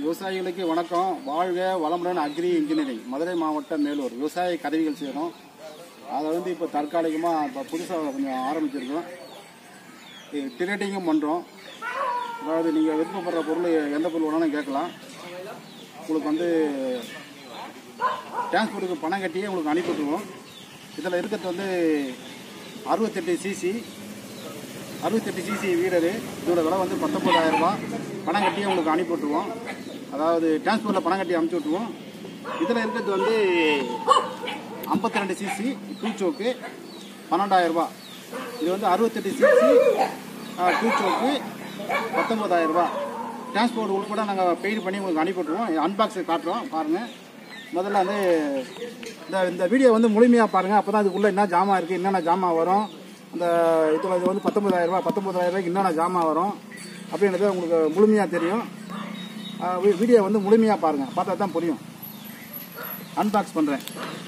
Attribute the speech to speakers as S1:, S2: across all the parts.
S1: விவசாயிகளுக்கு வணக்கம் வாழ்க வளமுடன் அக்ரி இன்ஜினியரிங் மதுரை மாவட்டம் மேலூர் விவசாய கருவிகள் செய்கிறோம் அதை வந்து இப்போ தற்காலிகமாக இப்போ புதுசாக கொஞ்சம் ஆரம்பிச்சிருக்கோம் டிரேட்டிங்கும் பண்ணுறோம் அதாவது நீங்கள் விருப்பப்படுற பொருள் எந்த பொருள் வேணாலும் கேட்கலாம் உங்களுக்கு வந்து டிரான்ஸ்போர்ட்டுக்கு பணம் கட்டியே உங்களுக்கு அனுப்பி விட்ருவோம் இதில் இருக்கிறது வந்து அறுபத்தெட்டு சிசி அறுபத்தெட்டு சிசி வீடரு இதோட விலை வந்து பத்தொம்பதாயிரம் ரூபாய் பணம் கட்டி உங்களுக்கு அனுப்பி விட்ருவோம் அதாவது டிரான்ஸ்போர்ட்டில் பணம் கட்டி அனுப்பிச்சி விட்ருவோம் இதில் இருக்கிறது வந்து ஐம்பத்தி ரெண்டு சிசி டூ சோக்கு பன்னெண்டாயிரம் ரூபாய் இது வந்து அறுபத்தெட்டு சிசி டூ சோக்கு பத்தொம்பதாயிரம் ரூபாய் டிரான்ஸ்போர்ட் உட்பட நாங்கள் பெய்டு பண்ணி உங்களுக்கு அனுப்பி விட்ருவோம் அன்பாக்ஸ் காட்டுறோம் பாருங்கள் முதல்ல வந்து இந்த இந்த வீடியோ வந்து முழுமையாக பாருங்கள் அப்போ தான் அதுக்குள்ளே என்ன ஜாமான் இருக்குது என்னென்ன ஜாமான் வரும் அந்த இதில் இது வந்து பத்தொம்பதாயிரம் ரூபாய் பத்தொம்பதாயிரம் ரூபாய்க்கு என்னென்ன ஜாமான் வரும் அப்படின்றது உங்களுக்கு முழுமையாக தெரியும் ஆஹ் வீ- வீடியோ வந்து முழுமையாக பாருங்கள் பார்த்தா தான் புரியும் அன்பாக்ஸ் பண்ணுறேன்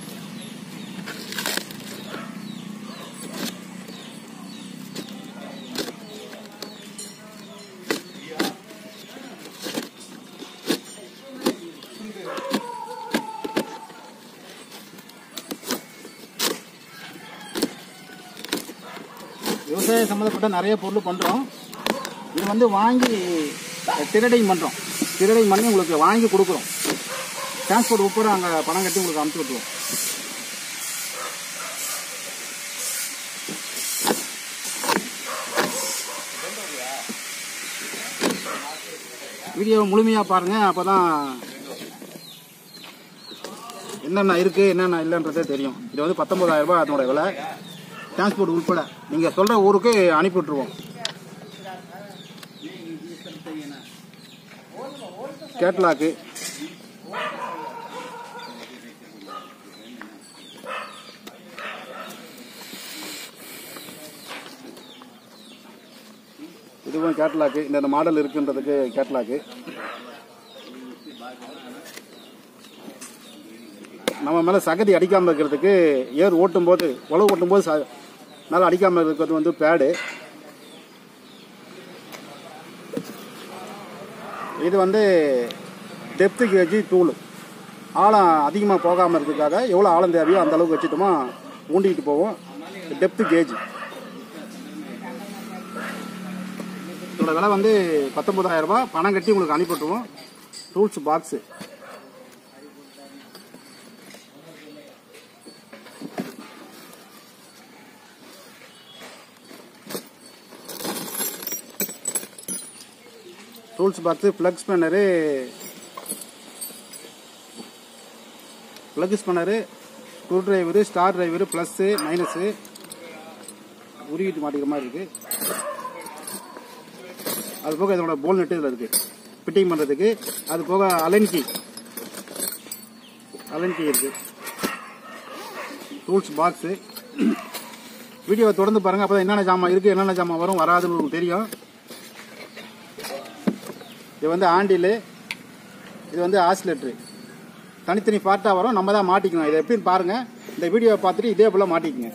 S1: விவசாய சம்மந்தப்பட்ட நிறைய பொருள் பண்ணுறோம் இது வந்து வாங்கி திரடையும் பண்ணுறோம் திரடையும் பண்ணி உங்களுக்கு வாங்கி கொடுக்குறோம் டிரான்ஸ்போர்ட் உட்பட அங்கே பணம் கட்டி உங்களுக்கு அனுப்பிச்சி விட்ருவோம் வீடியோ முழுமையாக பாருங்கள் அப்போ தான் என்னென்ன இருக்குது என்னென்ன இல்லைன்றதே தெரியும் இது வந்து 19000 ரூபாய் அதனோட விலை டிரான்ஸ்போர்ட் உட்பட நீங்கள் சொல்கிற ஊருக்கு அனுப்பி விட்ருவோம் கேட்லாக்கு இதுவும் கேட்லாக்கு இந்த மாடல் இருக்குன்றதுக்கு கேட்லாக்கு நம்ம மேலே சகதி அடிக்காமல் இருக்கிறதுக்கு ஏர் ஓட்டும்போது உழவு ஓட்டும்போது ச மேலே அடிக்காமல் இருக்கிறது வந்து பேடு இது வந்து டெப்த்து கேஜி தூள் ஆழம் அதிகமாக போகாமல் இருக்கிறதுக்காக எவ்வளோ ஆழம் தேவையோ அந்த அளவுக்கு வச்சுட்டோமா ஊண்டிக்கிட்டு போவோம் டெப்த்து கேஜ் இதோட விலை வந்து 19000 ரூபாய் பணம் கட்டி உங்களுக்கு அனுப்பிட்டுருவோம் tools box tools box plug spanner plug spanner screwdriver star driver plus minus உருகிட்டு மாட்டிக்கிற மாதிரி இருக்குது அது போக இதோட போல் நெட்டு இதில் இருக்குது ஃபிட்டிங் பண்ணுறதுக்கு அது போக அலைன் கீ அலைன் கீ இருக்குது டூல்ஸ் பாக்ஸு வீடியோவை தொடர்ந்து பாருங்கள் அப்போ தான் என்னென்ன ஜாமான் இருக்குது என்னென்ன ஜாமான் வரும் வராதுன்னு உங்களுக்கு தெரியும் இது வந்து ஆண்டில் இது வந்து ஆசிலேட்ரு தனித்தனி பார்ட்டாக வரும் நம்ம தான் மாட்டிக்கணும் இதை எப்படின்னு பாருங்கள் இந்த வீடியோவை பார்த்துட்டு இதே போல் மாட்டிக்கங்க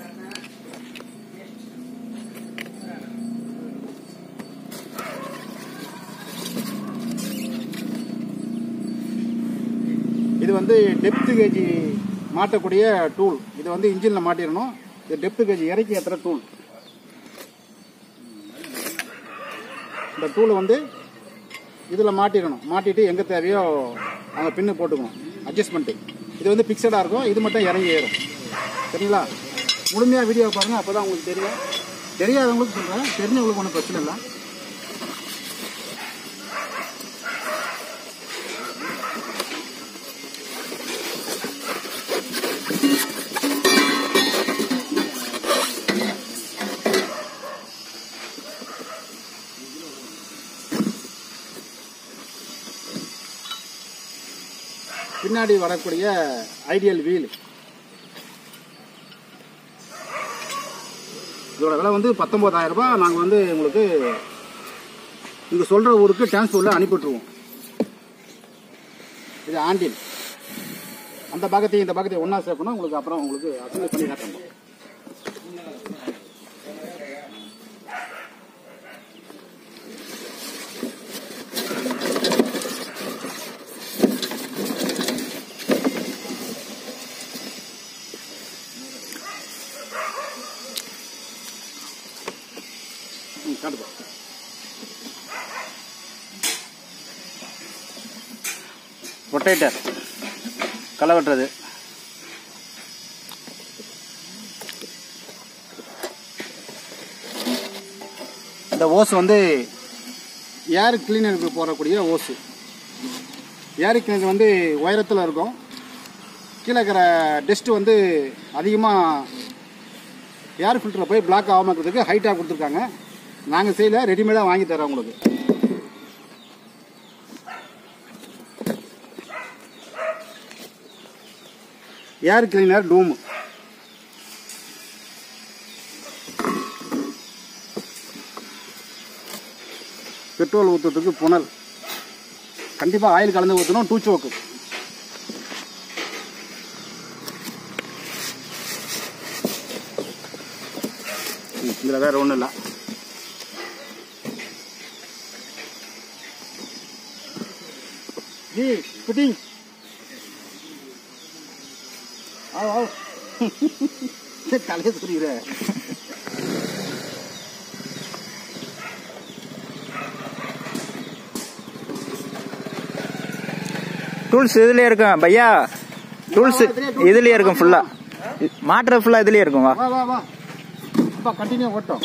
S1: இது வந்து டெப்த் கேஜி மாட்டக்கூடிய டூல் இது வந்து இன்ஜினில் மாட்டிடணும் இது டெப்த் கேஜி இறக்கி ஏற்றுற டூல் இந்த டூலை வந்து இதில் மாட்டிடணும் மாட்டிட்டு எங்கே தேவையோ அங்கே பின்னு போட்டுக்கணும் அட்ஜஸ்ட்மெண்ட்டு இது வந்து பிக்சடாக இருக்கும் இது மட்டும் இறங்கி ஏறும் சரிங்களா முழுமையாக வீடியோ பாருங்கள் அப்போ தான் உங்களுக்கு தெரியும் தெரியாதவங்களுக்கு சொல்கிறேன் தெரிஞ்சவங்களுக்கு ஒன்றும் பிரச்சனை இல்லை பின்னாடி வரக்கூடிய ஐடியல் வீல் இதோட விலை வந்து 19000 ரூபாய் நாங்கள் வந்து உங்களுக்கு நீங்கள் சொல்கிற ஊருக்கு டிரான்ஸ்போர்ட்டில் அனுப்பிவிட்ருவோம் இது ஆண்டில் அந்த பாகத்தையும் இந்த பாகத்தையும் ஒன்றா சேர்க்கணும் உங்களுக்கு அப்புறம் உங்களுக்கு அசம்பிளி பண்ணி காட்டணும் ரொட்டேட்டர் களை வெட்டுறது இந்த ஓஸ் வந்து ஏர் கிளீனருக்கு போடக்கூடிய ஓஸு ஏர் கிளீனர் வந்து உயரத்தில் இருக்கும் கீழே இருக்கிற டஸ்ட்டு வந்து அதிகமாக ஏர் ஃபில்டரில் போய் பிளாக் ஆகாமல் இருக்கிறதுக்கு ஹைட்டாக கொடுத்துருக்காங்க நாங்கள் செய்யல ரெடிமேடாக வாங்கி தரோம் உங்களுக்கு ஏர் கிளீனர் டூம் பெட்ரோல் ஊற்றுறதுக்கு புனல் கண்டிப்பாக ஆயில் கலந்து ஊற்றணும் டூ சோக்கு இதில் வேறு ஒன்றும் இல்லை ஜி ஃபிட்டிங் ஆ ஆ தலையை சொல்லிடுற
S2: டூல்ஸ் இதுலயே இருக்கும் பையா டூல்ஸ் இதுலயே இருக்கும் ஃபுல்லா மாட்டுறது ஃபுல்லா இதுலயே இருக்கும் வா
S1: வா வா வா அப்பா கண்டினியூ ஓட்டம்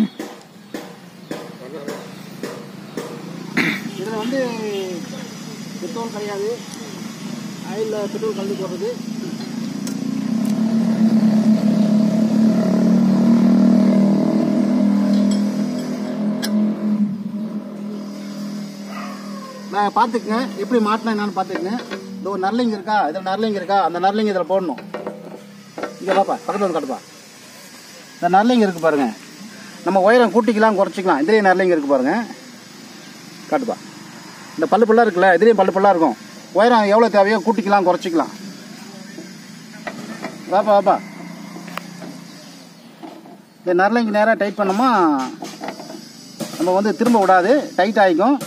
S1: இதில் வந்து பெட்ரோல் கிடையாது ஆயிலில் பெட்ரோல் கலந்து போடுறது நான் பார்த்துக்குங்க எப்படி மாட்டினா என்னன்னு பார்த்துக்குங்க இந்த ஒரு நர்லிங் இருக்கா இதில் நர்லிங் இருக்கா அந்த நர்லிங் இதில் போடணும் இங்கே பாப்பா பக்கத்தில் வந்து காட்டுப்பா இந்த நர்லிங் இருக்கு பாருங்க நம்ம உயரம் கூட்டிக்கலாம் குறைச்சிக்கலாம் இதுலேயும் நர்லிங் இருக்கு பாருங்க காட்டுப்பா இந்த பல்லு பல்லா இருக்குல்ல இதுலேயும் பல்லு பல்லா இருக்கும் உயரம் எவ்வளோ தேவையோ கூட்டிக்கலாம் குறைச்சிக்கலாம் வாப்பா வாப்பா இந்த நர்லிங் நேராக டைட் பண்ணோமா நம்ம வந்து திரும்ப விடாது டைட் ஆகிக்கும்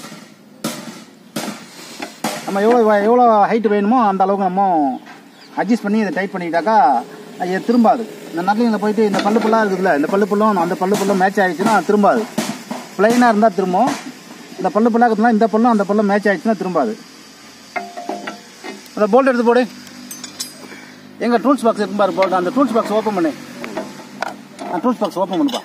S1: நம்ம எவ்வளோ எவ்வளோ ஹைட் வேணுமோ அந்த அளவுக்கு நம்ம அட்ஜஸ்ட் பண்ணி இதை டைட் பண்ணிக்கிட்டாக்கா அது திரும்பாது இந்த நர்லிங்கில் போயிட்டு இந்த பல்லு புல்லாக இருக்குதுல்ல இந்த பல்லு புல்லும் அந்த பல்லு புல்லும் மேட்ச் ஆகிடுச்சுன்னா திரும்பாது ப்ளைனாக இருந்தால் திரும்பும் இந்த பல்லு புல்லாக இருக்குதுன்னா இந்த பல்லும் அந்த பல்லும் மேட்ச் ஆகிடுச்சுன்னா திரும்பாது அந்த போல்ட் எடுத்து போடு எங்கள் டூல்ஸ் பாக்ஸ் இருக்கும் பாரு போல்ட் அந்த டூல்ஸ் பாக்ஸ் ஓப்பன் பண்ணு அந்த டூல்ஸ் பாக்ஸ் ஓப்பன் பண்ணுப்பா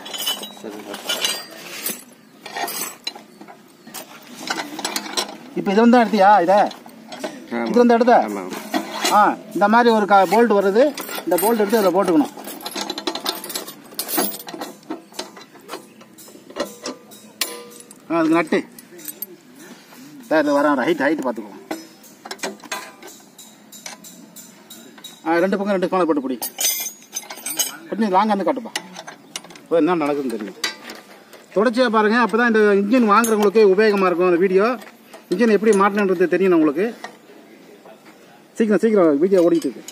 S1: இப்போ இது வந்து எடுத்தியா இதை இது வந்து எடுத்த ஆ இந்த மாதிரி ஒரு க போல்ட் வருது இந்த போல்ட் எடுத்து அதில் போட்டுக்கணும் ஆ அதுக்கு நட்டு சார் இது வரேன் ஹைட் ஹைட் பார்த்துக்குவோம் ஆ ரெண்டு பக்கம் ரெண்டு கோணம் போட்டு பிடி கொஞ்சம் லாங்க வந்து காட்டுப்பா இப்போ என்ன நடக்குதுன்னு தெரியும் தொடர்ச்சியாக பாருங்கள் அப்போ தான் இந்த இன்ஜின் வாங்குறவங்களுக்கு உபயோகமாக இருக்கும் அந்த வீடியோ இன்ஜின் எப்படி மாட்டணுன்றது தெரியும் உங்களுக்கு சீக்கிரம் சீக்கிரம் வீடியோ ஓடிட்டு இருக்கு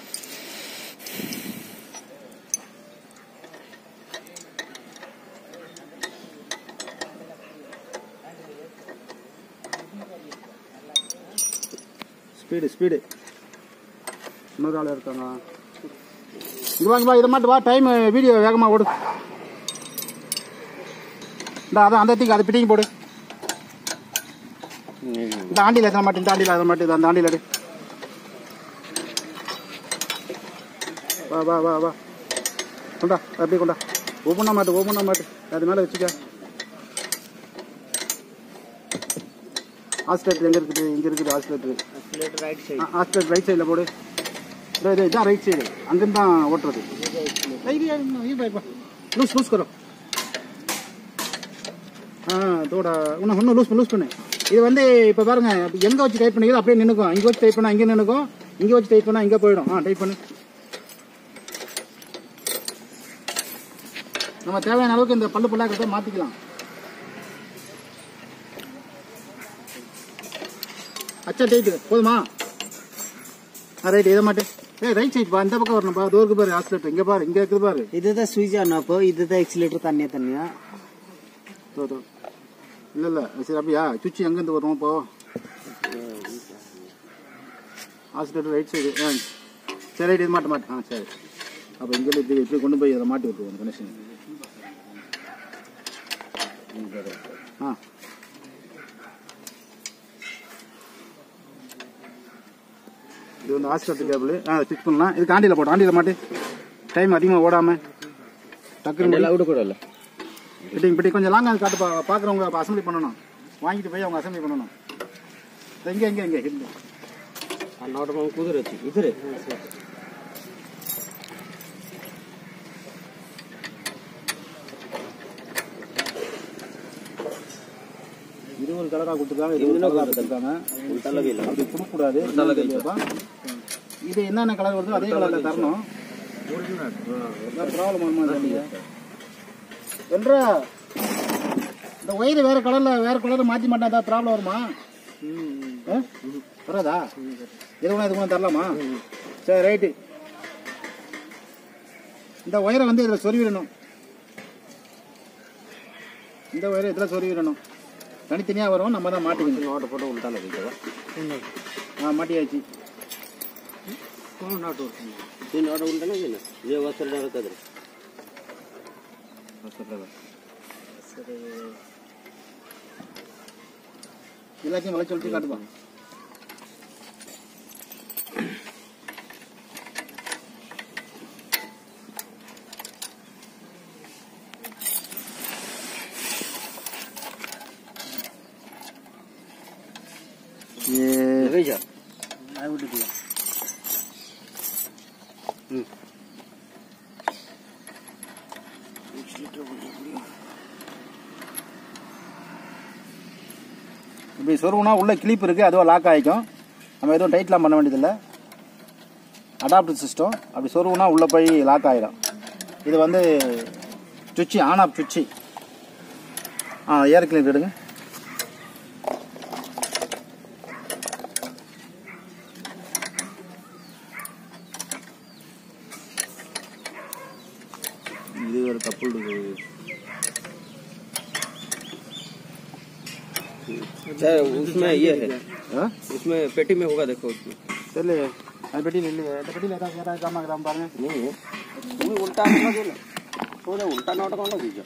S1: ஸ்பீடு ஸ்பீடு இன்னொரு ஆள் இருக்காங்க இங்க வாங்க வா இதை மாட்டு வா டைம் வீடியோ வேகமாக ஓடு இந்த அதான் அந்த தீக்கு அதை பிட்டிங்க போடு இந்த ஆண்டியில் எத்தனை மாட்டு இந்த ஆண்டியில் அதை மாட்டு இது அந்த ஆண்டியில் எடு வா வா வா வா கொண்டா அப்படியே கொண்டா ஒவ்வொன்றா மாட்டு ஒவ்வொன்றா மாட்டு அது மேலே வச்சுக்க ஹாஸ்பிட்டல் எங்கே இருக்குது இங்கே இருக்குது hospital
S2: right side
S1: hospital right சைடில் போடு இதோ இது இதான் ரைட் சைடு அங்கேருந்து தான் ஓட்டுறது லூஸ் லூஸ் கரோ ஆ தோடா இன்னும் இன்னும் லூஸ் லூஸ் பண்ணு இது வந்து இப்போ பாருங்க எங்கே வச்சு டைப் பண்ணிக்கிறதோ அப்படியே நின்றுக்கும் இங்கே வச்சு டைப் பண்ணால் இங்கே நின்றுக்கும் இங்கே வச்சு டைப் பண்ணால் இங்கே போயிடும் ஆ டைப் பண்ணு நம்ம தேவையான அளவுக்கு இந்த பல்லு பல்லாக்கிறத மாற்றிக்கலாம் அச்சா டைட்டு போதுமா ஆ ரைட் இதை மாட்டு ஏய் ரைட் சைட் பா இந்த பக்கம் வரணும்ப்பா தூருக்கு பாரு ஆஸ்லேட்டர் இங்கே பாரு இங்கே இருக்குது பாரு
S3: இதுதான் சுவிட்ச் ஆன் அப்போ இதுதான் எக்ஸிலேட்டர் தனியா தனியா
S1: தோ தோ இல்லை இல்லை சரி அப்படியா சுவிட்ச் எங்கேருந்து வரும் இப்போ ஆஸ்லேட்டர் ரைட் சைடு ஆ சரி ரைட் இது மாட்ட மாட்டேன் ஆ சரி அப்போ இங்கே இப்படி இப்படி கொண்டு போய் இதில் மாட்டி விட்டுருவோம் கனெக்ஷன் ஆ இது வந்து ஆஸ்கட் கேபிள் ஆ ஃபிக்ஸ் பண்ணலாம் இது காண்டியில் போட்டு ஆண்டியில் மாட்டு டைம் அதிகமாக ஓடாம டக்குன்னு
S3: விடக்கூடாது
S1: ஃபிட்டிங் ஃபிட்டிங் கொஞ்சம் லாங்காக காட்டு பா பார்க்குறவங்க அசம்பிளி பண்ணணும் வாங்கிட்டு போய் அவங்க அசம்பிளி பண்ணணும் இங்கே இங்கே இங்கே இங்கே
S3: నోట కుదరచ్చు ఇద్దరే
S1: இருபது கலராக கொடுத்துருக்காங்க இருபது கலராக கொடுத்துருக்காங்க அப்படி கொடுக்கக்கூடாது என்னன்னு தெரியலப்பா. இது என்னென்ன கலர் வருதோ அதே கலரில் தரணும் ப்ராப்ளம் வருமா தெரியல என்றா இந்த ஒயர் வேற கலர்ல வேற கலர் மாற்றி மாட்டா ஏதாவது ப்ராப்ளம் வருமா ஆ? வராதா இது ஒன்று இதுக்கு தரலாமா சரி ரைட்டு இந்த ஒயரை வந்து இதில் சொருவிடணும் இந்த ஒயரை இதில் சொருவிடணும் தனித்தனியாக வரும் நம்ம தான் மாட்டிக்கணும்
S3: నోట పూట ఉంటాను కదా
S1: ஆ மாட்டியாச்சு
S3: నాటు ఈ నోట ఉంటానే ఏ వస్తారు కదా
S1: எல்லாத்தையும் வளைச்சு வளைச்சு காட்டுப்பா
S3: भेजा
S1: இப்படி சொருவுனா உள்ள கிளிப் இருக்கு அதுவும் லாக் ஆகிக்கும் நம்ம எதுவும் டைட்லாம் பண்ண வேண்டியதில்லை அடாப்டர் சிஸ்டம் அப்படி சொருவுனா உள்ள போய் லாக் ஆகிடும் இது வந்து சுவிட்சு ஆன் ஆஃப் சுவிட்சு ஆ ஏர் கிளீனர் எடுங்க
S3: ఇది ఒక కప్పులు उसमें ये है
S1: ஆ
S3: उसमें पेटी में होगा देखो उसमें
S1: தெரியலையே அது பெட்டியில் இல்லையே இந்த பெட்டியில் ஏதாவது ஏதாவது ஜாமான் இருக்குதான்னு பாருங்க
S3: नहीं है तुम्हें उल्टा होगा जो तो जो उल्टा नोट कौन दीजिए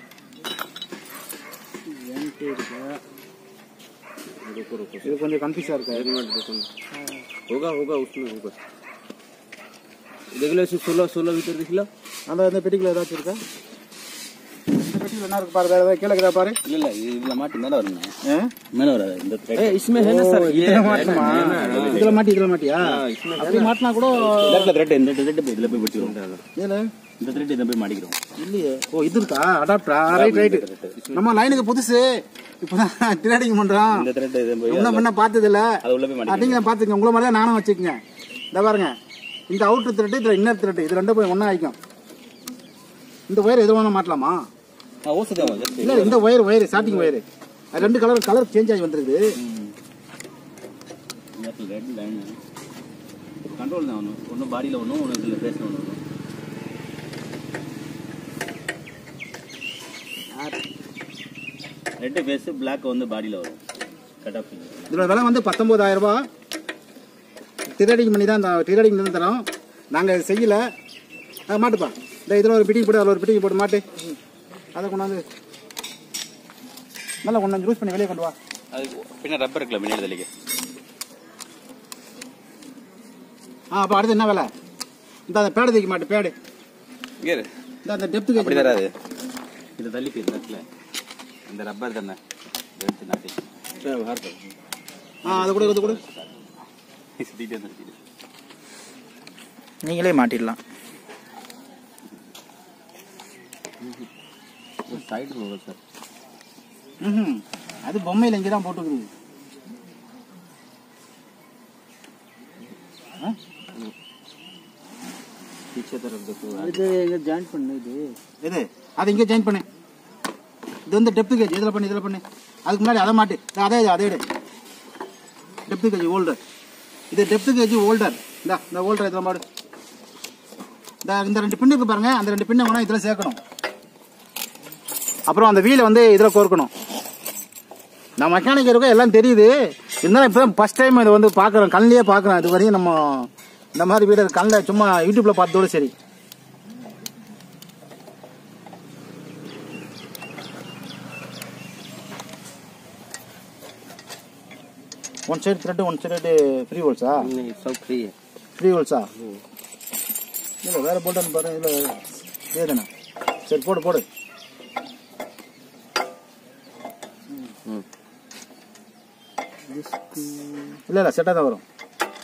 S3: रुको रुको
S1: இது கொஞ்சம் கன்ஃபியூஸாக இருக்கு
S3: एक मिनट देखो होगा होगा उसमें होगा देख लो सोलह सोलह भीतर देख लो
S1: அந்த இந்த பெட்டிக்குள்ள ஏதாச்சும் இருக்கா இந்த பெட்டியில் என்ன இருக்கு பாரு வேறு ஏதாவது கீழே இருக்குதா பாரு
S3: இல்ல இல்ல இதுல மாட்டி மேல வரணும்
S1: ஆ
S3: மேல வராது இந்த ए इसमें है ना सर ये
S1: இதுல மாட்டணுமா இதுல மாட்டி இதுல மாட்டியா
S3: इसमें
S1: அப்படி மாட்டினா கூட
S3: இந்த த்ரெட் இந்த த்ரெட் போய் இதுல போய் பிடிச்சிரும்
S1: இதுல
S3: இந்த த்ரெட் இதை போய் மாட்டிக்கிறோம்
S1: இல்லையே ஓ இது இருக்கா அடாப்டரா ரைட் ரைட் நம்ம லைனுக்கு புதுசு இப்பதான் ட்ரேடிங் பண்றோம்
S3: இந்த த்ரெட் இதை போய்
S1: முன்ன முன்ன பார்த்தது இல்ல
S3: அது உள்ள போய் மாட்டிக்கிறோம்
S1: நீங்க பாத்துக்கங்க உங்களை மாதிரி தான் நானும் வச்சுக்கோங்க இந்த பாருங்க இந்த அவுட்டர் த்ரெட் இதுல இன்னர் த்ரெட் இது ரெண்டும் போய் ஒண்ணா ஆயிக்கும் இந்த ஒயர் எது வேணா மாட்டலாமா
S3: हाँ वो सदा जस्ट
S1: இல்ல இந்த ஒயர் ஒயர் ஸ்டார்டிங் ஒயர் அது ரெண்டு கலர் கலர் சேஞ்ச் ஆகி வந்திருக்குது
S3: ரெட் லைன் கண்ட்ரோல் தான் ஒன்று ஒன்று பாடியில் ஒன்றும் ஒன்று இதில் ஃபேஸில் ஒன்று வரும் ரெட்டு ஃபேஸு பிளாக் வந்து பாடியில் வரும் கட் ஆஃப்
S1: இதோட விலை வந்து பத்தொன்பதாயிரம் ரூபாய் திரடிங் பண்ணி தான் திரடிங் தான் தரோம் நாங்கள் இது செய்யல அது மாட்டுப்பா இந்த இதில் ஒரு பிடிங் போட்டு அதில் ஒரு பிடிங் போட்டு மாட்டு அதை கொண்டாந்து நல்லா கொண்டாந்து யூஸ் பண்ணி வெளியே கொண்டு வா
S3: அது பின்ன ரப்பர் இருக்குல்ல முன்னாடி தலைக்கு
S1: ஆ அப்போ அடுத்து என்ன விலை இந்த அந்த பேடு தைக்க மாட்டு பேடு
S3: இங்கே
S1: இந்த அந்த டெப்த்துக்கு
S3: அப்படி வராது இது தள்ளி போய் இடத்துல இந்த ரப்பர் தானே எடுத்து நாட்டி
S1: ஆ அது கூட இது கூட
S3: சுற்றிட்டே நிறுத்திட்டு
S2: நீங்களே மாட்டிடலாம்
S3: சைடு வரும் சார்
S1: ம் அது பொம்மையில் இங்கே தான் போட்டுருக்குது
S3: पीछे तरफ देखो
S2: இது எங்க ஜாயின் பண்ணு இது
S1: எது அதை இங்கே சேஞ்ச் பண்ணு இது வந்து டெப்த் கேஜ் இதில் பண்ணு இதில் பண்ணு அதுக்கு முன்னாடி அதை மாட்டு இதோ அதே இது, அதே எடு டெப்த் கேஜ் ஓல்டர் இது டெப்த் கேஜ் ஓல்டர் இந்த இந்த ஓல்டர் இதில் மாடு இந்த இந்த ரெண்டு பின்னு இருக்கு பாருங்க அந்த ரெண்டு பின்னை வேணா இதில் சேர்க்கணும் அப்புறம் அந்த வீலை வந்து இதில் கோர்க்கணும் நான் மெக்கானிக் இருக்கோம் எல்லாம் தெரியுது இருந்தாலும் இப்போ தான் ஃபஸ்ட் டைம் இதை வந்து பார்க்குறோம் கண்ணிலேயே பார்க்குறோம் இது வரையும் நம்ம இந்த மாதிரி வீடு கண்ணில் சும்மா யூடியூப்பில் பார்த்ததோட சரி one side thread one side free ஹோல்ஸா
S3: नहीं सब फ्री है
S1: த்ரீ ஹோல்ஸா இல்லை வேறு போட்டான்னு பாரு இல்லை ஏதானே சரி போடு போடு
S3: ம்
S1: இல்லை இல்லை செட்டாக தான் வரும்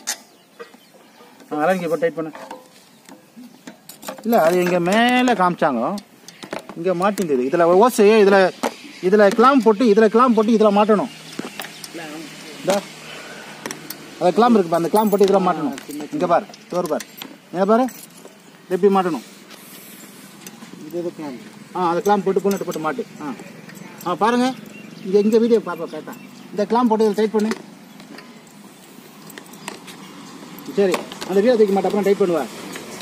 S1: ஆ அலங்கி இப்போ டைட் பண்ணு இல்லை அது இங்கே மேலே காமிச்சாங்க இங்கே மாட்டிங்குது இதில் ஓசை இதில் இதில் கிளாம் போட்டு இதில் கிளாம் போட்டு இதில் மாட்டணும் இந்தா அதில் கிளாம் இருக்குப்பா அந்த கிளாம் போட்டு இதில் மாட்டணும் இங்கே பார் டோர் பார் இங்கே பாரு எப்படி மாட்டணும் இது கிளாம் ஆ அந்த கிளாம் போட்டு கொண்டுட்டு போட்டு மாட்டு ஆ ஆ பாருங்க இங்கே இங்கே வீடியோ பாப்பா கேட்டா இந்த கிளாம் போட்டு இதில் டைட் பண்ணு சரி அந்த வீடியோ தூக்கி மாட்டேன் அப்புறம் டைட் பண்ணுவா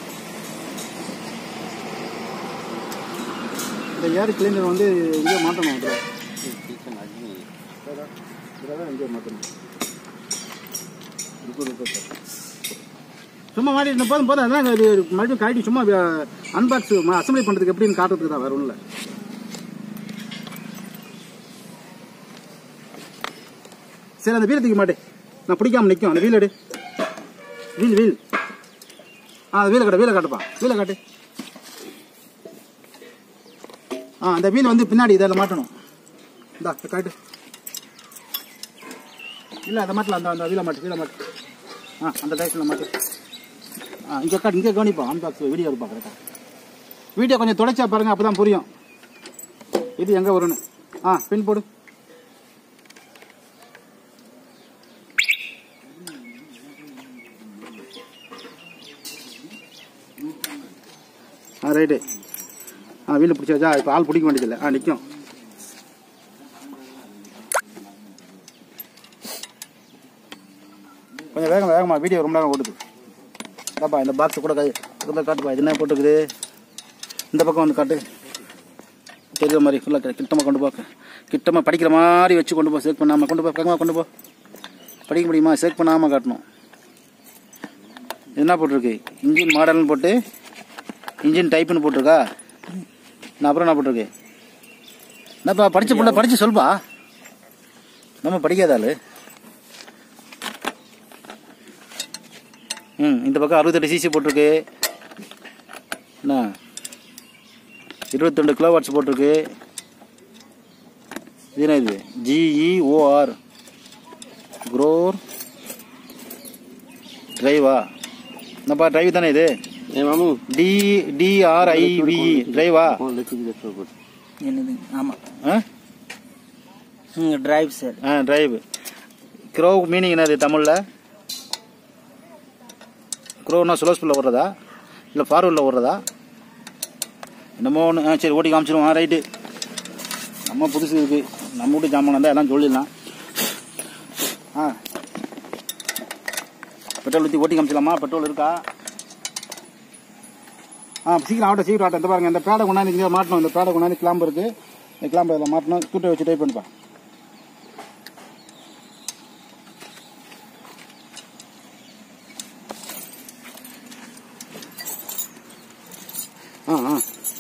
S1: இந்த ஏர் கிளீனர் வந்து இங்கே மாட்டணும் அதில் இதில் தான் இங்கே மாட்டணும் இருக்கு, இருக்கு, இருக்கு. சும்மா மாட்டிட்டு போதும் போதும் அதான் இது மறுபடியும் கழட்டி சும்மா அன்பாக்ஸ் அசம்பிளி பண்ணுறதுக்கு எப்படின்னு காட்டுறதுக்கு தான் வேற ஒன்றும் இல்லை சரி அந்த வீலை தூக்கி மாட்டே நான் பிடிக்காம நிற்கும் அந்த வீல் எடு வீல் வீல் ஆ அந்த வீலை காட்டு வீலை காட்டுப்பா வீலை காட்டு ஆ அந்த வீல் வந்து பின்னாடி இதில் மாட்டணும் இந்தா இதை காட்டு இல்லை அதை மாட்டல அந்த அந்த வீலை மாட்டு வீலை மாட்டு ஆ அந்த டைஸில் மாட்டு ஆ இங்கே காட்டு இங்கே கவனிப்போம் அன்பாக்ஸ் வீடியோ இருப்பா கரெக்டாக வீடியோ கொஞ்சம் தொடச்சா பாருங்க அப்போ தான் புரியும் இது எங்கே வரும்னு ஆ பின் போடு ஆ ரைட்டு ஆ வீட்டில் பிடிச்சாச்சா இப்போ ஆள் பிடிக்க வேண்டியதில்லை ஆ நிற்கும் கொஞ்சம் வேகம் வேகமா வீடியோ ரொம்ப நேரம் ஓடுது பாப்பா இந்த பாக்ஸ் கூட கை இதில் காட்டுப்பா இது என்ன போட்டுருக்குது இந்த பக்கம் வந்து காட்டு தெரியுற மாதிரி ஃபுல்லாக கிட்டமாக கொண்டு போ கிட்டமாக படிக்கிற மாதிரி வச்சு கொண்டு போ சேக் பண்ணாமல் கொண்டு போ பக்கமாக கொண்டு போ படிக்க முடியுமா சேக் பண்ணாமல் காட்டணும் இது என்ன போட்டிருக்கு இன்ஜின் மாடல்னு போட்டு இன்ஜின் டைப்புன்னு போட்டிருக்கா நான் அப்புறம் என்ன போட்டிருக்கு என்னப்பா படிச்ச புள்ள படிச்சு சொல்பா நம்ம படிக்காத ஆளு ம் இந்த பக்கம் அறுபத்தெட்டு சிசி போட்டிருக்கு என்ன இருபத்தி ரெண்டு கிலோ வாட்ஸ் போட்டிருக்கு இது என்ன இது ஜிஇஓஆர் குரோர் டிரைவா என்னப்பா டிரைவ் தானே இது
S3: ए मामू
S1: டி டிஆர்ஐவி டிரைவா
S3: कौन लिखी देखो कुछ
S2: என்னது ஆமாம்
S1: ஆ
S2: ம் டிரைவ் சார்
S1: ஆ டிரைவ் க்ரோ மீனிங் என்னது தமிழில் க்ரோனா சுலோஸ்பில் ஓடுறதா இல்லை ஃபார்வர்டில் ஓடுறதா என்னமோ ஒன்று ஆ சரி ஓட்டி காமிச்சிருவோம் ஆ ரைட்டு நம்ம புதுசு இருக்குது நம்ம வீட்டு ஜாமான் இருந்தால் எல்லாம் சொல்லிடலாம் ஆ பெட்ரோல் ஊற்றி ஓட்டி காமிச்சிடலாமா பெட்ரோல் இருக்கா ஆ சீக்கிரம் ஆகட்டும் சீக்கிரம் ஆகட்டும் இந்த பாருங்க இந்த பேடை கொண்டாந்து இங்கே மாட்டணும் இந்த பேடை கொண்டாந்து கிளாம்பு இருக்குது இந்த கிளாம்பு இதில் மாட்டணும் தூட்டை வச்சு டைப் பண்ணுப்பா ஆ ஆ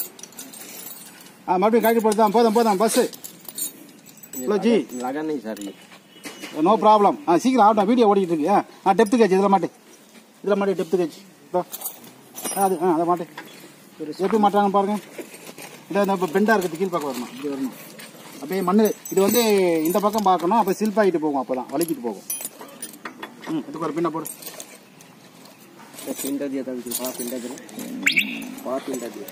S1: ஆ மறுபடியும் காய்ச்சி போட்டு தான் போதும் போதும் பஸ்ஸு ஹலோ ஜி
S3: लगा नहीं सर ये
S1: நோ ப்ராப்ளம் ஆ சீக்கிரம் ஆகட்டும் வீடியோ ஓடிட்டு இருக்கு ஆ ஆ டெப்த்து கேச்சு இதில் மாட்டு இதில் மாட்டி டெப்த்து கேச்சு இதோ ஆ அது ஆ அதை மாட்டு எப்படி மாட்டுறாங்க பாருங்க இதை இந்த இப்போ பெண்டாக இருக்கிறது கீழ் பக்கம் வரணும் இப்படி வரணும் அப்படியே மண் இது வந்து இந்த பக்கம் பார்க்கணும் அப்போ சில்பாகிட்டு போகும் அப்போ தான் வலிக்கிட்டு போகும் ம் இதுக்கு ஒரு பின்ன போடு
S3: पिंडा दिया था बिल्कुल बड़ा पिंडा दिया बड़ा पिंडा दिया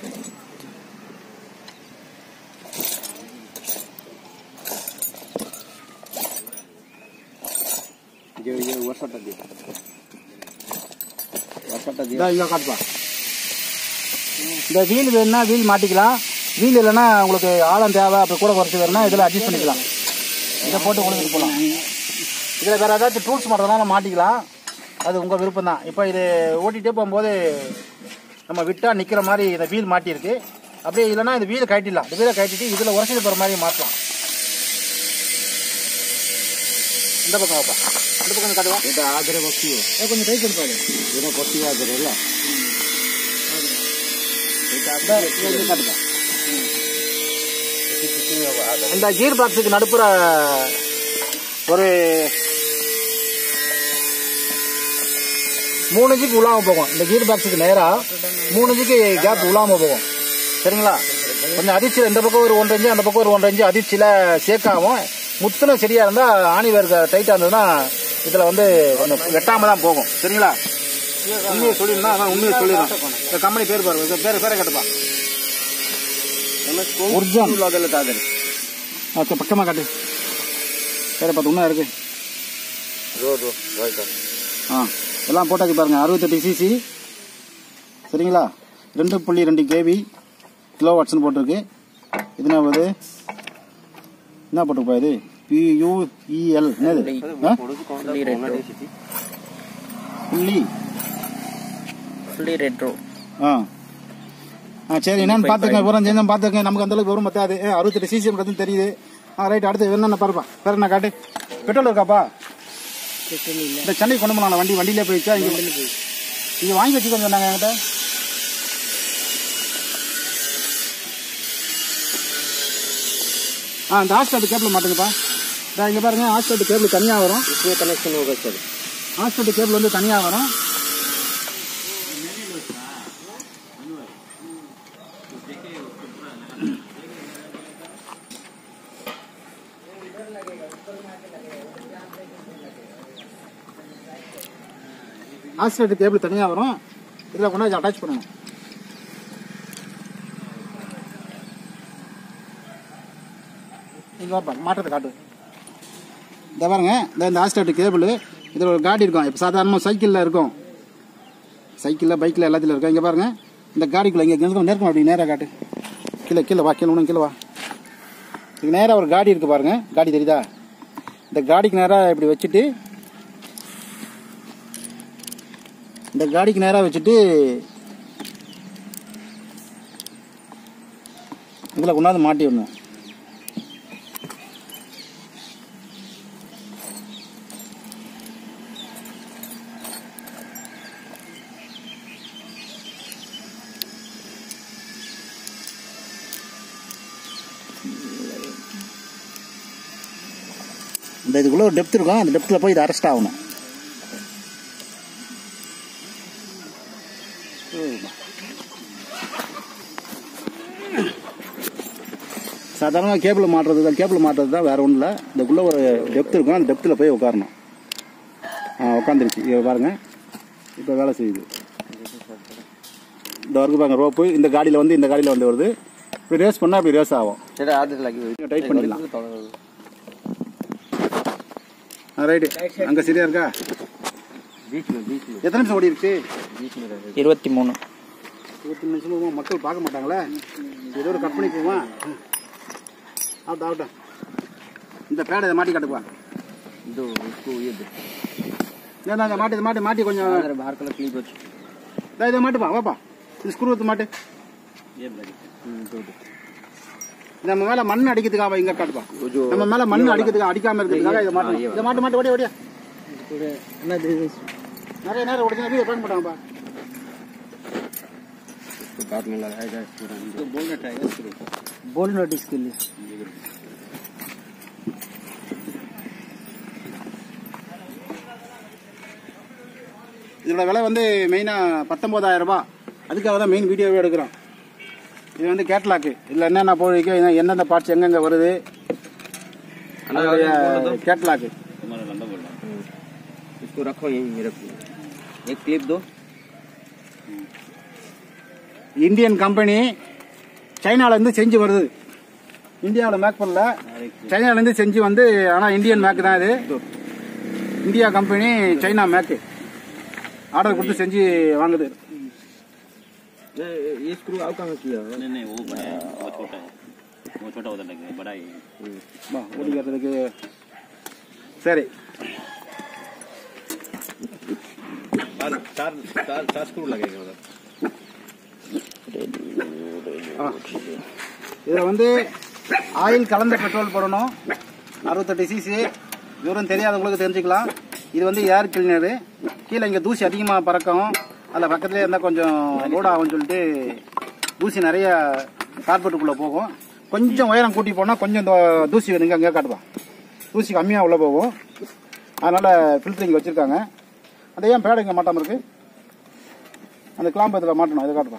S3: जो ये वर्षाटा दिया वर्षाटा दिया
S1: இதோ இங்கே காட்டுப்பா இந்த வீல் வேணும்னா வீல் மாட்டிக்கலாம் வீல் இல்லைன்னா உங்களுக்கு ஆழம் தேவை அப்போ கூட குறைச்சி வேணும்னா இதில் அட்ஜஸ்ட் பண்ணிக்கலாம் இதை போட்டு உங்களுக்கு போகலாம் இதில் வேறு ஏதாச்சும் டூல்ஸ் மாட்டுறதுனால மாட்டிக்கலாம் அது உங்கள் விருப்பம் தான் இப்போ இது ஓட்டிகிட்டே போகும்போது நம்ம விட்டால் நிற்கிற மாதிரி இந்த வீல் மாட்டியிருக்கு அப்படியே இல்லைன்னா இந்த வீலை கட்டிடலாம் இந்த வீலை கட்டிட்டு இதில் உரசிட்டு போகிற மாதிரி மாற்றலாம் இந்த பக்கம் வைப்பா இந்த பக்கம் காட்டுவா
S3: এটা আদরে বসিও
S1: ஏ, கொஞ்சம் டைட் பண்ணி பாருங்க
S3: এটা বসিও আদরে ಇಲ್ಲ
S1: இந்த கீர் பாக்ஸுக்கு நடுப்புற ஒரு மூணு இன்ச்சுக்கு உள்ளாம போகும் இந்த கீர் பாக்ஸுக்கு நேரா மூணு இன்ச்சுக்கு கேப் உள்ளாம போகும் சரிங்களா கொஞ்சம் அதிர்ச்சியில் இந்த பக்கம் ஒரு ஒன்றரை இன்ச்சு அந்த பக்கம் ஒரு ஒன்றரை இன்ச்சு அதிர்ச்சியில் சேக்காகும் முத்துன செடியா இருந்தா ஆணி வேறு டைட்டா இருந்ததுன்னா இதுல வந்து கொஞ்சம் வெட்டாம தான் போகும் சரிங்களா உண்மையை சொல்லிருந்தா அதான் உண்மையை சொல்லிடுறோம் இந்த கம்பெனி பேர் பாரு இந்த பேர் பேரை கட்டுப்பா உர்ஜான்
S3: लगेल तादर
S1: ஓகே பக்கமா காட்டு பேரை பார்த்து இன்னும் இருக்கு
S3: रो रो राइट
S1: ஆ எல்லாம் போட்டாச்சு பாருங்க அறுபத்தெட்டு சிசி சரிங்களா ரெண்டு புள்ளி ரெண்டு கேவி கிலோ வாட்ஸ்னு போட்டிருக்கு இது என்ன வருது என்ன போட்டிருப்பா இது பியூஇஎல் என்னது ஆ?
S2: ஃபுல்லி ரெட்ரோ
S1: புள்ளி
S2: ஃபுல்லி ரெட்ரோ
S1: ஆ ஆ சரி என்னன்னு பார்த்துக்கங்க விவரம் சேர்ந்து பார்த்துக்கங்க நமக்கு அந்த அளவுக்கு விவரம் பத்தாது ஏ அறுபத்தெட்டு சிசின்றது தெரியுது ஆ ரைட் அடுத்து என்னென்ன பாருப்பா வேற என்ன காட்டு பெட்ரோல் இருக்காப்பா இந்த சென்னை கொண்டு போனாங்க வண்டி வண்டியிலே போயிடுச்சா இங்கே இங்கே வாங்கி வச்சுக்கோங்க சொன்னாங்க என்கிட்ட ஆ இந்த ஹாஸ்பிட்டல் கேபிள் மாட்டுங்கப்பா இதா இங்கே பாருங்க ஹாஸ்பிட்டல் கேபிள் தனியாக வரும்
S3: इसमें कनेक्शन होगा सर
S1: ஹாஸ்பிட்டல் கேபிள் வந்து தனியாக வரும் ஹாஸ்பிட்டல் கேபிள் தனியாக வரும் இதில் கொண்டாந்து அட்டாச் பண்ணணும் இங்கே பாருங்க மாற்றத்தை காட்டு இந்த பாருங்க இந்த இந்த ஹாஸ்டேட் கேபிள் இதில் ஒரு காடி இருக்கும் இப்போ சாதாரணமாக சைக்கிளில் இருக்கும் சைக்கிளில் பைக்கில் எல்லாத்துலையும் இருக்கும் இங்கே பாருங்க இந்த காடிக்குள்ள இங்கே இருந்து நேர்க்கும் அப்படி நேராக காட்டு கீழே கீழே வா கீழே ஒன்றும் கீழே வா இது நேராக ஒரு காடி இருக்கு பாருங்க காடி தெரியுதா இந்த காடிக்கு நேராக இப்படி வச்சுட்டு இந்த காடிக்கு நேராக வச்சுட்டு இதில் கொண்டாந்து மாட்டி விடணும் இந்த இதுக்குள்ள ஒரு டெப்த் இருக்கும் அந்த டெப்த்தில் போய் இது அரெஸ்ட் ஆகணும் சாதாரணமாக கேபிள் மாட்டுறது தான் கேபிள் மாட்டுறது தான் வேற ஒன்றும் இல்லை இதுக்குள்ளே ஒரு டெப்த் இருக்கும் அந்த டெப்த்தில் போய் உட்காரணும் ஆ உட்காந்துருச்சு இதை பாருங்க இப்போ வேலை செய்யுது இந்த வரைக்கும் பாருங்க ரோப்பு இந்த காடியில் வந்து இந்த காடியில் வந்து வருது இப்படி ரேஸ் பண்ணால் இப்படி ரேஸ் ஆகும்
S3: সেটা আদে লাগবে
S1: டைட் பண்ணிக்கலாம் ரைட்டு அங்கே சரியா இருக்கா
S3: बीच में बीच में
S1: எத்தனை நிமிஷம் ஓடி இருக்கு
S3: बीच में रहे
S2: இருபத்தி மூணு
S1: இருபத்தி நிமிஷம் மக்கள் பார்க்க மாட்டாங்களே ஏதோ ஒரு கட் பண்ணி போவான் ஆகட்டும் ஆகட்டும் இந்த பேடை இதை மாட்டி காட்டுப்பா
S3: दो इसको ये दो
S1: ஏன்னா இதை மாட்டி இதை மாட்டி மாட்டி கொஞ்சம்
S3: अगर बाहर कलर क्लिप हो
S1: இதோ இதை மாட்டுப்பா வாப்பா இது ஸ்க்ரூ எடுத்து மாட்டு
S3: ये दो दो
S1: நம்ம மேல மண் அடிக்கிறதுக்காக இங்க காட்டுப்பா
S3: वो जो
S1: நம்ம மேல மண் அடிக்கிறதுக்கு அடிக்காம இருக்கிறதுக்காக இதை மாட்டணும்
S3: ஆ,
S1: இதை மாட்டு மாட்டு ஓடியா ஓடியா
S3: ना दे दे
S1: நிறைய நேரம் ஓடிச்சுனா வீடியோ பண்ண மாட்டாங்கப்பா
S3: तो बाद में लगाया जाए पूरा तो बोलना ट्राई करो
S1: बोल नोटिस के लिए இதோட விலை வந்து மெயினாக பத்தொம்போதாயிரம் ரூபாய் அதுக்காக தான் மெயின் வீடியோவே எடுக்கிறோம் இது வந்து கேட்லாக்கு இதில் என்னென்ன போயிருக்கு என்ன- எந்தெந்த பார்ட்ஸ் எங்கெங்கே வருது அதோடைய கேட்லாக்கு
S3: इसको रखो यहीं मेरे को एक क्लिप दो
S1: இந்தியன் கம்பெனி சைனாலேருந்து செஞ்சு வருது இந்தியாவில் மேக் பண்ணல சைனாலேருந்து செஞ்சு வந்து ஆனால் இந்தியன் மேக் தான் இது India company China make order கொடுத்து செஞ்சு வாங்குது
S3: ये ये स्क्रू आउ कहाँ किया
S4: नहीं नहीं वो बड़ा है वो छोटा है वो छोटा उधर लगेगा बड़ा ही
S1: வா, ஓடிக்கிறதுக்கு சரி
S3: चार चार चार चार स्क्रू लगेगा उधर
S1: ஆ. இதில் வந்து ஆயில் கலந்த பெட்ரோல் போடணும் அறுபத்தெட்டு சிசி தூரம் தெரியாதவங்களுக்கு தெரிஞ்சுக்கலாம் இது வந்து ஏர் கிளீனரு கீழே இங்கே தூசி அதிகமாக பறக்கும் அதில் பக்கத்துலேயே இருந்தால் கொஞ்சம் லோட் ஆகும்னு சொல்லிட்டு தூசி நிறைய கார்பெட்டுக்குள்ளே போகும் கொஞ்சம் உயரம் கூட்டி போனால் கொஞ்சம் இந்த தூசி வேணுங்க அங்கே காட்டுவா தூசி கம்மியாக உள்ளே போகும் அதனால் ஃபில்டரிங் வச்சுருக்காங்க அந்த ஏன் பேடு இங்கே மாட்டாமல் இருக்கு அந்த கிளாம்பு இதில் மாட்டணும் இதை காட்டுப்பா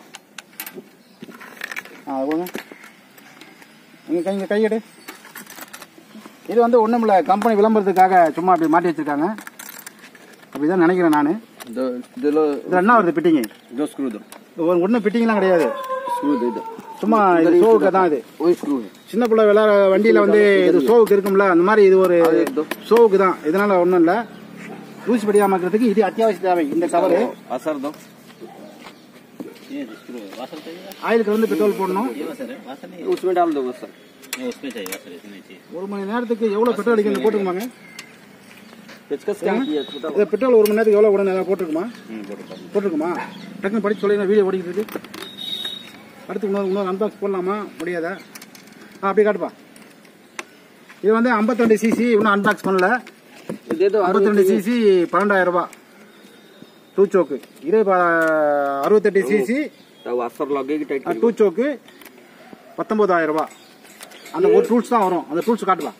S1: ஆ அது கொடுங்க இங்கே கை இங்கே கையெடு இது வந்து ஒன்றும் இல்லை கம்பெனி விளம்பரத்துக்காக சும்மா அப்படி மாட்டி வச்சிருக்காங்க அப்படிதான் நினைக்கிறேன் நான்
S3: दो दो लो
S1: இதில் என்ன வருது பிட்டிங்கு
S3: दो स्क्रू दो
S1: ஒன்றும் பிட்டிங்லாம் கிடையாது
S3: स्क्रू दे दो
S1: சும்மா இது ஷோவுக்கு தான் இது
S3: वही स्क्रू है
S1: சின்ன பிள்ளை விளையாட வண்டியில் வந்து இது ஷோவுக்கு இருக்கும்ல அந்த மாதிரி இது ஒரு ஷோவுக்கு தான் இதனால ஒன்றும் இல்லை தூசி படியாம இருக்கிறதுக்கு இது அத்தியாவசிய தேவை இந்த கவரு
S3: असर दो
S4: ये स्क्रू है वासर चाहिए
S1: ஆயிலுக்கு வந்து பெட்ரோல் போடணும்
S4: ये वासर है वासर नहीं
S3: उसमें डाल दो बस सर
S4: ये उसमें चाहिए वासर इसमें नहीं चाहिए
S1: ஒரு மணி நேரத்துக்கு எவ்வளோ பெட்ரோல் அடிக்கிறது போட்டுக்குமாங்க
S3: पेचकस क्या किया छोटा
S1: இந்த பெட்ரோல் ஒரு மணி நேரத்துக்கு எவ்வளோ உடனே ஏதாவது போட்டிருக்குமா
S4: हम्म बोलो
S1: போட்டிருக்குமா டக்குன்னு படிச்சு சொல்லி வீடியோ ஓடிக்கிட்டு இருக்கு அடுத்து இன்னொரு இன்னொரு அன்பாக்ஸ் போடலாமா முடியாதா ஆ அப்படியே காட்டுப்பா இது வந்து 52 சிசி இன்னும் அன்பாக்ஸ் பண்ணல
S3: दे दो
S1: 52 சிசி பன்னெண்டாயிரம் ரூபாய் டூ சோக்கு இதே ப- அறுபத்தெட்டு சிசி
S3: तब असर लगेगी टाइट
S1: டூ சோக்கு பத்தொன்பதாயிரம் ரூபாய் அந்த ஒரு டூல்ஸ் தான் வரும் அந்த டூல்ஸ் காட்டலாம்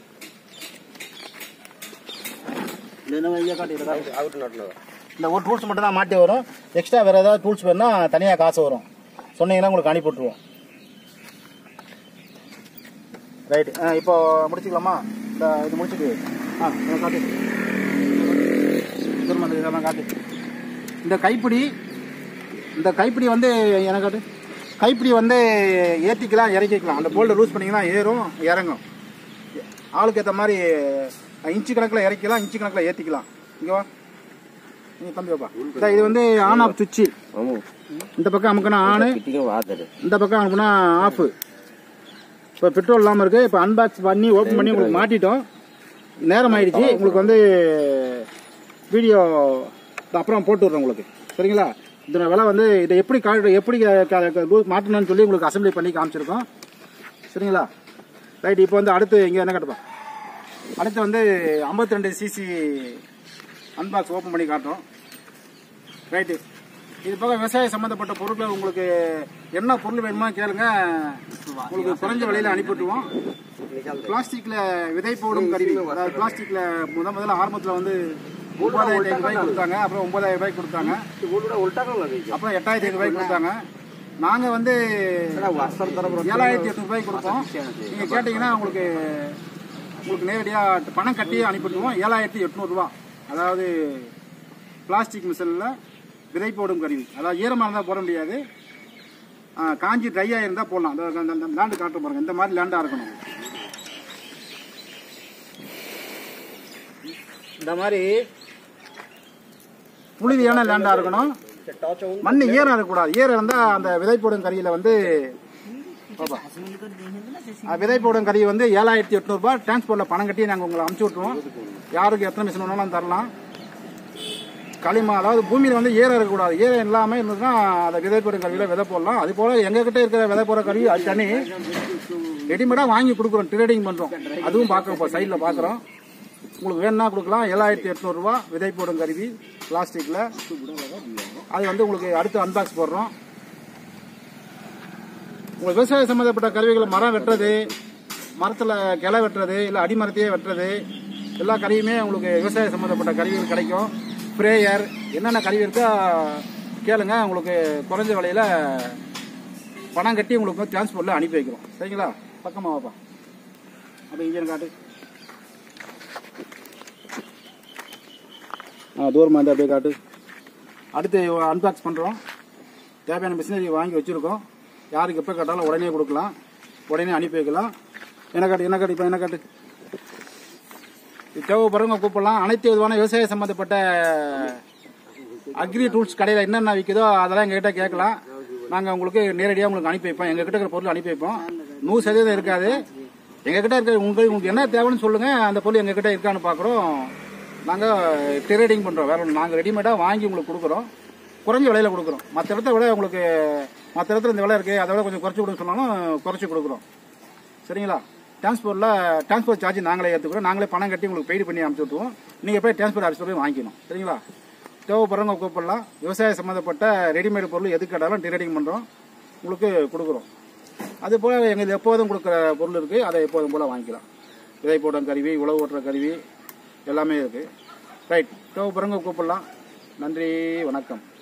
S3: आउट नॉट लगा
S1: இந்த ஒரு டூல்ஸ் மட்டும் தான் மாட்டி வரும் எக்ஸ்ட்ரா வேற ஏதாவது டூல்ஸ் வேணும்னா தனியாக காசு வரும் சொன்னீங்கன்னா உங்களுக்கு அனுப்பி விட்ருவோம் ரைட் இப்போ முடிச்சுக்கலாமா இந்த இது முடிச்சுட்டு ஆ இதை காட்டு திரும்ப இந்த இதெல்லாம் காட்டு இந்த கைப்பிடி இந்த கைப்பிடி வந்து எனக்கு காட்டு கைப்பிடி வந்து ஏற்றிக்கலாம் இறக்கிக்கலாம் அந்த போல்டை லூஸ் பண்ணிங்கன்னா ஏறும் இறங்கும் ஆளுக்கு ஏற்ற மாதிரி இன்ச்சு கணக்கில் இறக்கிக்கலாம் இன்ச்சு கணக்கில் ஏற்றிக்கலாம் இங்கே வா நீ தம்பி வாப்பா இதா, இது வந்து ஆன் ஆஃப் சுவிட்சு
S3: हम
S1: இந்த பக்கம் அமுக்கினா ஆனு
S3: कितने के बात है
S1: இந்த பக்கம் அமுக்கினா ஆஃப் இப்போ பெட்ரோல் இல்லாமல் இருக்கு இப்போ அன்பாக்ஸ் பண்ணி ஓப்பன் பண்ணி உங்களுக்கு மாட்டிட்டோம் நேரம் ஆயிடுச்சு உங்களுக்கு வந்து வீடியோ அப்புறம் போட்டு விட்றேன் உங்களுக்கு சரிங்களா இதோட விலை வந்து இதை எப்படி கா எப்படி க- க- க- மாட்டணும்னு சொல்லி உங்களுக்கு அசம்பிளி பண்ணி காமிச்சிருக்கோம் சரிங்களா ரைட் இப்போ வந்து அடுத்து இங்கே என்ன கட்டுப்பா அடுத்து வந்து 52 ரெண்டு சிசி அன்பாக்ஸ் ஓப்பன் பண்ணி காட்டுறோம் ரைட்டு இது போக விவசாய சம்மந்தப்பட்ட பொருட்கள் உங்களுக்கு என்ன பொருள் வேணுமோ கேளுங்க உங்களுக்கு குறைஞ்ச விலையில அனுப்பிவிட்டுருவோம் பிளாஸ்டிக்ல விதை போடும் கருவி அதாவது பிளாஸ்டிக்ல முத முதல்ல ஆரம்பத்தில் வந்து ஒன்பதாயிரத்தி ஐநூறு ரூபாய்க்கு கொடுத்தாங்க அப்புறம் ஒன்பதாயிரம் ரூபாய்க்கு கொடுத்தாங்க
S3: उल्टा कर लगेगी
S1: அப்புறம் எட்டாயிரத்தி ஐநூறு ரூபாய்க்கு கொடுத்தாங்க நாங்க வந்து
S3: असर तरफ
S1: ஏழாயிரத்தி எட்நூறு ரூபாய்க்கு கொடுப்போம் நீங்க கேட்டீங்கன்னா உங்களுக்கு உங்களுக்கு நேரடியா பணம் கட்டி அனுப்பிட்டுருவோம் ஏழாயிரத்தி எட்நூறு ரூபா அதாவது பிளாஸ்டிக் மிஷினில் விதை போடும் கருவி அதாவது ஈரமாக இருந்தால் போட முடியாது ஆ, காஞ்சி ட்ரையாக இருந்தால் போடலாம் அந்த- அந்த அந்த லேண்டு காட்ட பாருங்க இந்த மாதிரி லேண்டாக இருக்கணும் இந்த மாதிரி புழுதியான லேண்டாக இருக்கணும் மண் ஈரம் இருக்கக்கூடாது ஈரம் இருந்தால் அந்த விதை போடும் கருவியில் வந்து பாப்பா. அஹ் விதை போடும் கருவி வந்து ஏழாயிரத்தி எட்நூறுபா டிரான்ஸ்போர்ட்டில் பணம் கட்டி நாங்கள் உங்களை அமுச்சு விட்ருவோம் யாருக்கு எத்தனை மிஷின் வேணாலும் தரலாம் களிமா அதாவது பூமியில் வந்து ஈரம் இருக்கக்கூடாது ஈரம் இல்லாமல் இருந்ததுன்னா அதை விதை போடும் கருவியில் விதை போடலாம் அது போல் எங்ககிட்ட இருக்கிற விதை போடுற கருவி அது தனி ரெடிமேடாக வாங்கி கொடுக்குறோம் ட்ரேடிங் பண்ணுறோம் அதுவும் பார்க்குறோம் இப்போ சைடில் பார்க்குறோம் உங்களுக்கு வேணும்னா கொடுக்கலாம் ஏழாயிரத்தி எட்நூறுரூவா விதை போடும் கருவி பிளாஸ்டிக்கில் அது வந்து உங்களுக்கு அடுத்து அன்பாக்ஸ் போடுறோம் உங்களுக்கு விவசாய சம்மந்தப்பட்ட கருவிகள் மரம் வெட்டுறது மரத்தில் கிளை வெட்டுறது இல்லை அடிமரத்தையே வெட்டுறது எல்லா கருவியுமே உங்களுக்கு விவசாய சம்மந்தப்பட்ட கருவிகள் கிடைக்கும் ஸ்ப்ரேயர் என்னென்ன கருவி இருக்கோ கேளுங்க உங்களுக்கு குறைஞ்ச விலையில் பணம் கட்டி உங்களுக்கு டிரான்ஸ்போர்ட்டில் அனுப்பி வைக்கிறோம் சரிங்களா பக்கமாக வாப்பா அப்போ இன்ஜின் காட்டு ஆ தூரமாக இருந்தால் அப்படியே காட்டு அடுத்து அன்பாக்ஸ் பண்ணுறோம் தேவையான மிஷினரி வாங்கி வச்சுருக்கோம் யாருக்கு எப்போ கேட்டாலும் உடனே கொடுக்கலாம் உடனே அனுப்பி வைக்கலாம் என்ன காட்டு என்ன காட்டு இப்போ என்ன காட்டு இது தேவைப்படுறவங்க கூப்பிடலாம் அனைத்து விதமான விவசாய சம்மந்தப்பட்ட அக்ரி டூல்ஸ் கடையில் என்னென்ன விற்குதோ அதெல்லாம் எங்ககிட்ட கேட்கலாம் நாங்கள் உங்களுக்கு நேரடியாக உங்களுக்கு அனுப்பி வைப்போம் எங்ககிட்ட இருக்கிற பொருள் அனுப்பி வைப்போம் நூறு சதவீதம் இருக்காது எங்ககிட்ட இருக்கிற உங்களுக்கு உங்களுக்கு என்ன தேவைன்னு சொல்லுங்கள் அந்த பொருள் எங்ககிட்ட இருக்கான்னு பார்க்குறோம் நாங்கள் ட்ரேடிங் பண்ணுறோம் வேற ஒன்று நாங்கள் ரெடிமேடாக வாங்கி உங்களுக்கு கொடுக்குறோம் குறைஞ்ச விலையில கொடுக்குறோம் மற்ற இடத்த விட உங்களுக்கு மற்ற இடத்துல இந்த விலை இருக்குது அதை விட கொஞ்சம் குறைச்சி கொடுக்க சொன்னாலும் குறைச்சி கொடுக்குறோம் சரிங்களா டிரான்ஸ்போர்ட்டில் டிரான்ஸ்போர்ட் சார்ஜ் நாங்களே ஏற்றுக்கிறோம் நாங்களே பணம் கட்டி உங்களுக்கு பெய்டு பண்ணி அனுப்பிச்சு விட்டுருவோம் நீங்கள் போய் டிரான்ஸ்போர்ட் ஆஃபீஸில் போய் வாங்கிக்கணும் சரிங்களா தேவைப்படுறவங்க கூப்பிடலாம் விவசாய சம்மந்தப்பட்ட ரெடிமேட் பொருள் எது கேட்டாலும் ட்ரேடிங் பண்ணுறோம் உங்களுக்கு கொடுக்குறோம் அது போல் எங்களுக்கு எப்போதும் கொடுக்குற பொருள் இருக்குது அதை எப்போதும் போல் வாங்கிக்கலாம் விதை போடும் கருவி உழவு ஓட்டுற கருவி எல்லாமே இருக்குது ரைட் தேவைப்படுறவங்க கூப்பிடலாம் நன்றி வணக்கம்